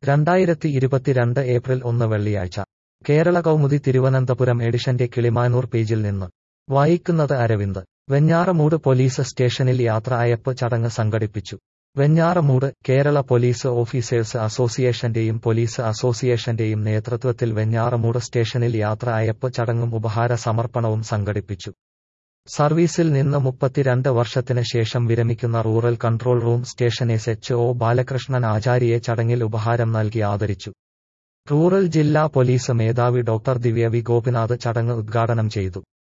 രണ്ടായിരത്തി ഇരുപത്തിരണ്ട് ഏപ്രിൽ ഒന്ന് വെള്ളിയാഴ്ച കേരള കൗമുദി തിരുവനന്തപുരം എഡിഷന്റെ കിളിമാനൂർ പേജിൽ നിന്ന് വായിക്കുന്നത് അരവിന്ദ് വെഞ്ഞാറമൂട് പോലീസ് സ്റ്റേഷനിൽ യാത്ര അയപ്പ് ചടങ്ങ് സംഘടിപ്പിച്ചു വെഞ്ഞാറമൂട് കേരള പോലീസ് ഓഫീസേഴ്സ് അസോസിയേഷന്റെയും പോലീസ് അസോസിയേഷന്റെയും നേതൃത്വത്തിൽ വെഞ്ഞാറമൂട് സ്റ്റേഷനിൽ യാത്ര അയപ്പ് ചടങ്ങും ഉപഹാര സമർപ്പണവും സംഘടിപ്പിച്ചു സർവീസിൽ നിന്ന് മുപ്പത്തിരണ്ട് വർഷത്തിന് ശേഷം വിരമിക്കുന്ന rural control room station S H O Balakrishnan ആചാര്യയെ ചടങ്ങിൽ ഉപഹാരം നൽകി ആദരിച്ചു റൂറൽ ജില്ലാ പോലീസ് മേധാവി ഡോക്ടർ ദിവ്യ വി ഗോപിനാഥ് ചടങ്ങ് ഉദ്ഘാടനം ചെയ്തു